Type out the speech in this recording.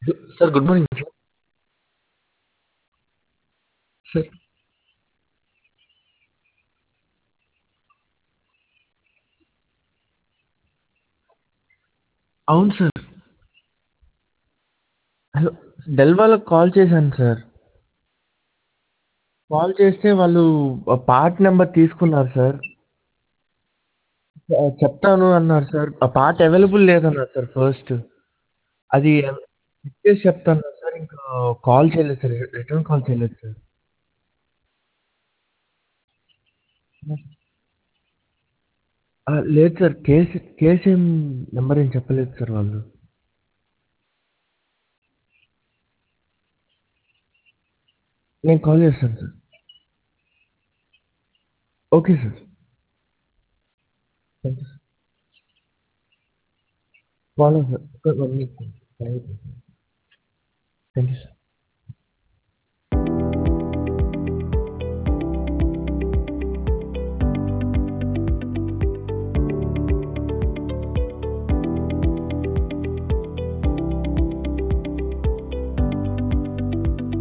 sir good morning sir sir అవును sir hello Dell వాళ్ళకి call చేశాను సార్ కాల్ చేస్తే వాళ్ళు పార్ట్ నెంబర్ తీసుకున్నారు సార్ చెప్తాను అన్నారు సార్ ఆ పార్ట్ అవైలబుల్ లేదన్నారు సార్ ఫస్ట్ అది చెక్ చేసి చెప్తాను సార్ ఇంకా కాల్ చేయలేదు సార్ రిటర్న్ కాల్ చేయలేదు సార్ లేదు సార్ కేసు కేసు ఏం నెంబర్ ఏం చెప్పలేదు సార్ వాళ్ళు నేను కాల్ చేస్తాను sir okay sir thank you sir వాళ్ళ sir one week thank you sir